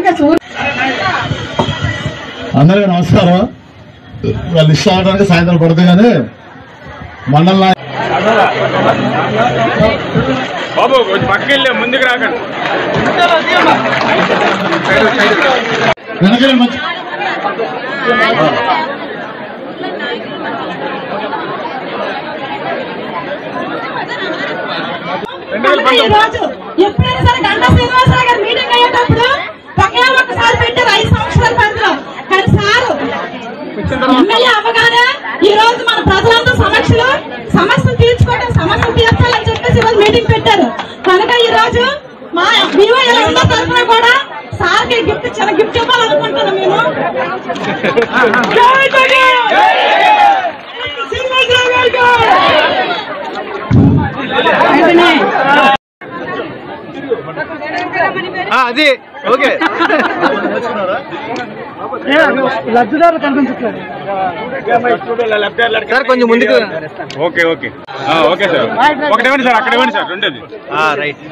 ఇంకా చూడు అందరికీ నమస్కారం వాళ్ళు ఇష్టం అవడానికి సాయంత్రం పడుతుంది కానీ మండల నాయ- బాబు కొంచెం పక్కకి వెళ్ళే ముందుకు రాకండి వెనకాల మంచి కనుక ఈ రోజు ఎప్పుడైనా సరే గంటా శ్రీనివాసరావు గారు మీటింగ్ అయ్యేటప్పుడు ఒకే ఒక్కసారి పెట్టారు ఐదు సంవత్సరాల పరిధిలో కానీ సారు ఎమ్మెల్యే అవ్వగానే ఈ రోజు మన ప్రజలంతా సమస్యలు సమస్యలు తీర్చుకోవడం సమస్యలు తీర్చాలని చెప్పేసి ఈ రోజు మీటింగ్ పెట్టారు కనుక ఈ రోజు మా వివోఎల్ అందరి తరఫున కూడా సార్కి గిఫ్ట్ చిన్న గిఫ్ట్ ఇవ్వాలనుకుంటున్నాం మేము జై జగన్! శ్రీనివాసరావు గారికి! వెంటనే అది ఓకే సార్ కొంచెం ముందుకు ఓకే ఓకే ఆ, ఓకే సార్ ఒకటి ఇవ్వండి సార్ అక్కడ ఇవ్వండి సార్ రెండోది రైట్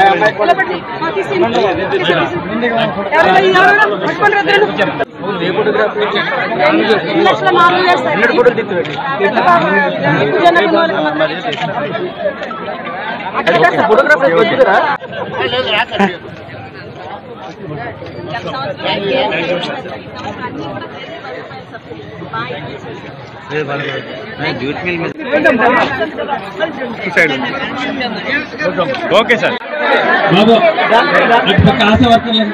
ఫోటోగ్రాఫర్ వచ్చిందిరా ఓకే సార్ బాబు అటు పక్క ఆశ వర్కర్లు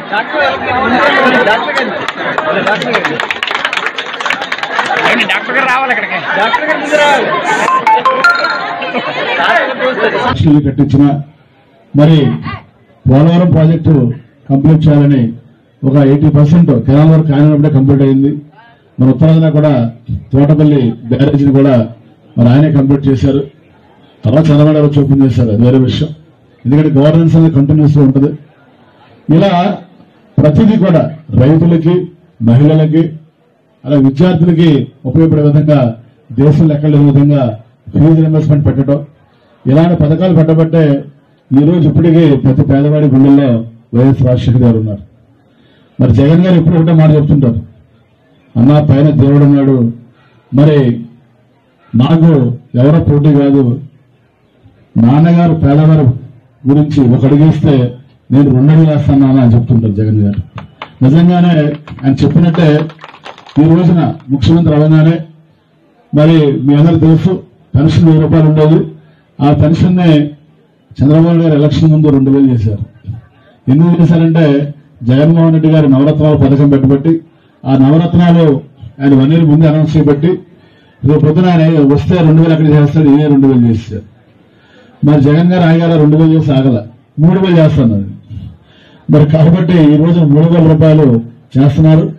ఏమండి, డాక్టర్ గారు రావాలి ఇక్కడికి లక్షలు కట్టించిన మరి పోలవరం ప్రాజెక్టు కంప్లీట్ చేయాలని ఒక ఎయిటీ పర్సెంట్ కెనాల్ వర్క్ ఆయనప్పుడే కంప్లీట్ అయింది మన ఉత్తరాదిన కూడా తోటపల్లి బ్యారేజీని కూడా మరి ఆయనే కంప్లీట్ చేశారు తర్వాత చంద్రబాబు గారు వచ్చి ఓపెన్ చేశారు అది వేరే విషయం ఎందుకంటే గవర్నెన్స్ అనేది కంటిన్యూస్ గా ఉంటుంది ఇలా ప్రతిదీ కూడా రైతులకి మహిళలకి అలాగే విద్యార్థులకి ఉపయోగపడే విధంగా దేశంలో ఎక్కడ లేని విధంగా ఫీజు రింబర్స్మెంట్ పెట్టడం ఇలాంటి పథకాలు పెట్టబట్టే ఈ రోజు ఇప్పటికీ ప్రతి పేదవాడి గుండెల్లో వైఎస్ రాజశేఖర్ గారు ఉన్నారు మరి జగన్ గారు ఎప్పుడు ఒకటే మాట చెప్తుంటారు అన్నా పైన దేవుడు ఉన్నాడు మరి నాకు ఎవరో పోటీ కాదు నాన్నగారు పేదవారి గురించి ఒక అడిగేస్తే నేను రెండు అడుగులు వేస్తాను అని చెప్తుంటారు జగన్ గారు నిజంగానే ఆయన చెప్పినట్టే ఈ రోజున ముఖ్యమంత్రి అవగానే మరి మీ అందరికి తెలుసు పెన్షన్ వెయ్యి రూపాయలు ఉండేది ఆ పెన్షన్ ని చంద్రబాబు గారు ఎలక్షన్ ముందు రెండు వేలు చేశారు ఎందుకు చేశారంటే జగన్మోహన్ రెడ్డి గారు నవరత్నాలు పథకం పెట్టబట్టి ఆ నవరత్నాలు ఆయన వన్ ఇయర్ ముందే అనౌన్స్ చేయబట్టి రేపు పొద్దున ఆయన వస్తే రెండు వేలు అక్కడ చేస్తాడు ఈయన రెండు వేలు చేశారు మరి జగన్ గారు ఆయన రెండు వేలు చేసి ఆగల మూడు వేలు చేస్తున్నారు మరి కాబట్టి ఈ రోజు మూడు వేల రూపాయలు చేస్తున్నారు